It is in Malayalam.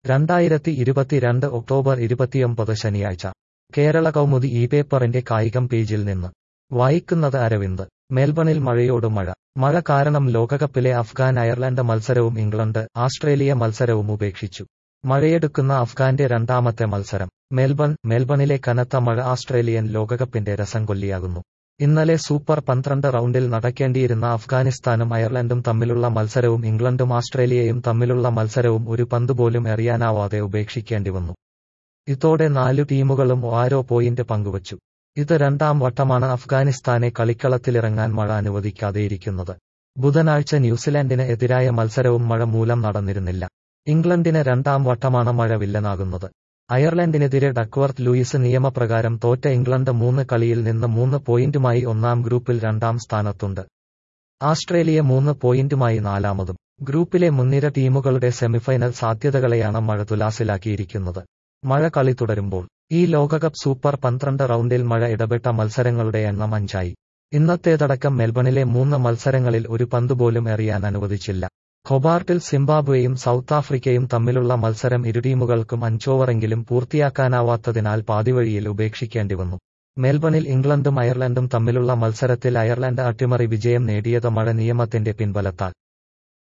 രണ്ടായിരത്തി ഇരുപത്തിരണ്ട് ഒക്ടോബർ ഇരുപത്തിയൊമ്പത് ശനിയാഴ്ച കേരള കൗമുദി ഈ പേപ്പറിന്റെ കായികം പേജിൽ നിന്ന് വായിക്കുന്നത് അരവിന്ദ് മെൽബണിൽ മഴയോട് മഴ മഴ കാരണം ലോകകപ്പിലെ അഫ്ഗാൻ അയർലൻഡ് മത്സരവും ഇംഗ്ലണ്ട് ആസ്ട്രേലിയ മത്സരവും ഉപേക്ഷിച്ചു മഴയെടുക്കുന്ന അഫ്ഗാന്റെ രണ്ടാമത്തെ മത്സരം മെൽബൺ മെൽബണിലെ കനത്ത മഴ ആസ്ട്രേലിയൻ ലോകകപ്പിന്റെ രസം കൊല്ലിയാകുന്നു ഇന്നലെ സൂപ്പർ പന്ത്രണ്ട് റൗണ്ടിൽ നടക്കേണ്ടിയിരുന്ന അഫ്ഗാനിസ്ഥാനും അയർലൻഡും തമ്മിലുള്ള മത്സരവും ഇംഗ്ലണ്ടും ആസ്ട്രേലിയയും തമ്മിലുള്ള മത്സരവും ഒരു പന്തുപോലും എറിയാനാവാതെ ഉപേക്ഷിക്കേണ്ടി വന്നു ഇതോടെ നാലു ടീമുകളും ഓരോ പോയിന്റ് പങ്കുവച്ചു ഇത് രണ്ടാം വട്ടമാണ് അഫ്ഗാനിസ്ഥാനെ കളിക്കളത്തിലിറങ്ങാൻ മഴ അനുവദിക്കാതെയിരിക്കുന്നത് ബുധനാഴ്ച ന്യൂസിലാൻഡിന് എതിരായ മത്സരവും മഴ മൂലം നടന്നിരുന്നില്ല ഇംഗ്ലണ്ടിന് രണ്ടാം വട്ടമാണ് മഴ വില്ലനാകുന്നത് അയർലൻഡിനെതിരെ ഡക്വർത്ത് ലൂയിസ് നിയമപ്രകാരം തോറ്റ ഇംഗ്ലണ്ട് മൂന്ന് കളിയിൽ നിന്ന് മൂന്ന് പോയിന്റുമായി ഒന്നാം ഗ്രൂപ്പിൽ രണ്ടാം സ്ഥാനത്തുണ്ട് ആസ്ട്രേലിയ മൂന്ന് പോയിന്റുമായി നാലാമതും ഗ്രൂപ്പിലെ മുൻനിര ടീമുകളുടെ സെമിഫൈനൽ സാധ്യതകളെയാണ് മഴ തുലാസിലാക്കിയിരിക്കുന്നത് മഴ കളി തുടരുമ്പോൾ ഈ ലോകകപ്പ് സൂപ്പർ പന്ത്രണ്ട് റൗണ്ടിൽ മഴ ഇടപെട്ട മത്സരങ്ങളുടെ എണ്ണം അഞ്ചായി ഇന്നത്തേതടക്കം മെൽബണിലെ മൂന്ന് മത്സരങ്ങളിൽ ഒരു പന്തുപോലും എറിയാൻ അനുവദിച്ചില്ല ഹൊബാർട്ടിൽ സിംബാബ്വേയും സൗത്ത് ആഫ്രിക്കയും തമ്മിലുള്ള മത്സരം ഇരു ടീമുകൾക്കും അഞ്ചോവറെങ്കിലും പൂർത്തിയാക്കാനാവാത്തതിനാൽ പാതിവഴിയിൽ ഉപേക്ഷിക്കേണ്ടി വന്നു മെൽബണിൽ ഇംഗ്ലണ്ടും അയർലൻഡും തമ്മിലുള്ള മത്സരത്തിൽ അയർലൻഡ് അട്ടിമറി വിജയം നേടിയത് മഴ നിയമത്തിന്റെ പിൻബലത്താൽ